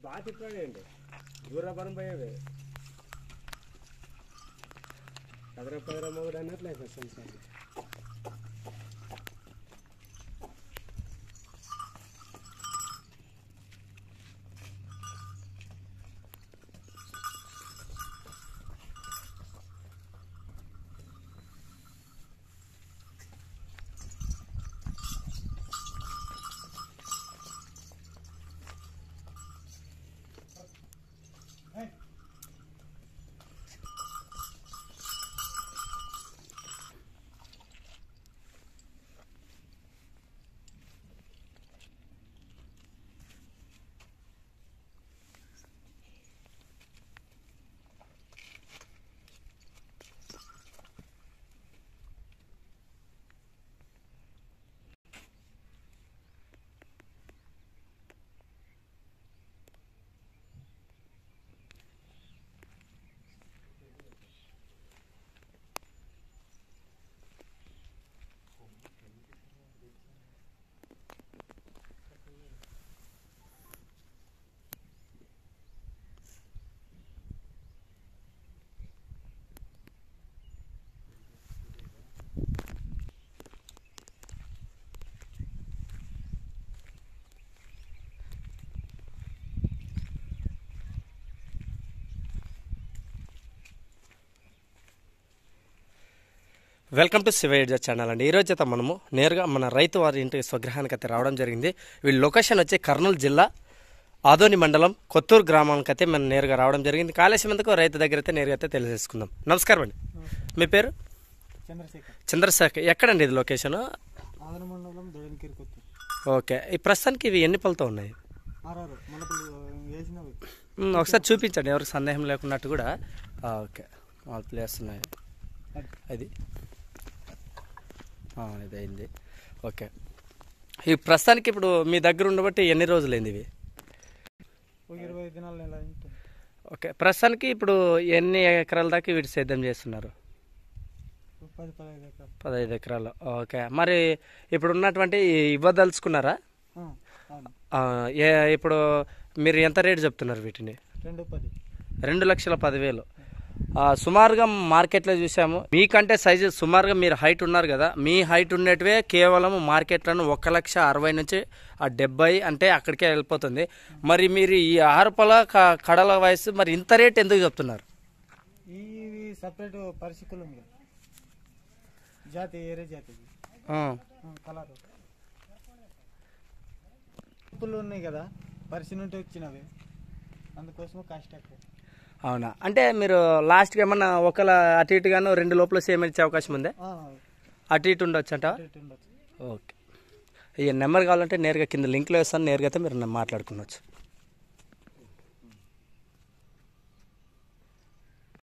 బాగా తిప్పాడండి దూరపురం పోయేవి కదర పదర మొగుడు అన్నట్లు అయిపోతుంది సార్ వెల్కమ్ టు శివయుజ ఛానల్ అండి ఈరోజు అయితే మనము నేరుగా మన రైతు వారి ఇంటి స్వగృహానికి అయితే రావడం జరిగింది వీళ్ళ లొకేషన్ వచ్చి కర్నూలు జిల్లా ఆదోని మండలం కొత్తూరు గ్రామానికి అయితే మనం నేరుగా రావడం జరిగింది కాళేశ్వరం ఎందుకు రైతు దగ్గర అయితే నేరుగా అయితే తెలియజేసుకుందాం నమస్కారం అండి మీ పేరు చంద్రశేఖర్ చంద్రశేఖర్ ఎక్కడండి ఇది లొకేషన్ ఆదర మండలం దొడనికేరి కొత్త ఓకే ఈ ప్రస్తుతానికి ఇవి ఎన్ని పళ్ళతో ఉన్నాయి ఆర్ఆర్ మనపల్లి వేసినవి మ్, ఒకసారి చూపించండి ఎవరికి సందేహం లేకున్నట్టు కూడా ఆ, ఓకే ఆల్ ప్లేయర్స్ ఉన్నాయి అది ఆ, ఇది అయింది ఓకే ఈ ప్రస్తుతానికి ఇప్పుడు మీ దగ్గర ఉండబట్టి ఎన్ని రోజులైంది ఇవి ఒక ఇరవై ఐదు దినాలు నెల ఉంటుంది ఓకే ప్రస్తుతానికి ఇప్పుడు ఎన్ని ఎకరాల దాకా వీటి సేద్యం చేస్తున్నారు ఒక పది పదహైదు ఎకరాలు పదహైదు ఎకరాలు ఓకే మరి ఇప్పుడు ఉన్నటువంటి ఇవ్వదలుచుకున్నారా ఆ, అవును ఆ, ఏ ఇప్పుడు మీరు ఎంత రేటు చెప్తున్నారు వీటిని రెండు పది రెండు లక్షల పదివేలు ఆ, సుమారుగా మార్కెట్లో చూసాము మీకంటే సైజు సుమారుగా మీరు హైట్ ఉన్నారు కదా మీ హైట్ ఉండేటివే కేవలం మార్కెట్లను ఒక లక్ష అరవై నుంచి ఆ డెబ్బై అంటే అక్కడికే వెళ్ళిపోతుంది మరి మీరు ఈ ఆరుపల క- కడల వయసు మరి ఇంత రేట్ ఎందుకు చెప్తున్నారు ఇవి సపరేట్ పరిస్థితులు ఉంది కదా. జాతి ఏరే జాతి ఇది. ఆ, ఆ, కలర్ పుల్లు ఉన్నాయి కదా పరిస్థితి నుండి వచ్చినవి అందుకోసం కాస్ట్ ఎక్కువ అవునా అంటే మీరు లాస్ట్కి ఏమన్నా ఒకల అటు ఇటుగాను రెండు లోపల సేమ్ ఇచ్చే అవకాశం ఉందా ఆ, అటు ఇటు ఉండొచ్చు అంట రేట్ ఉండొచ్చు ఓకే ఈ నెంబర్ కావాలంటే నేరుగా కింద లింక్లో వేస్తాను నేరుగా అయితే మీరు మాట్లాడుకోవచ్చు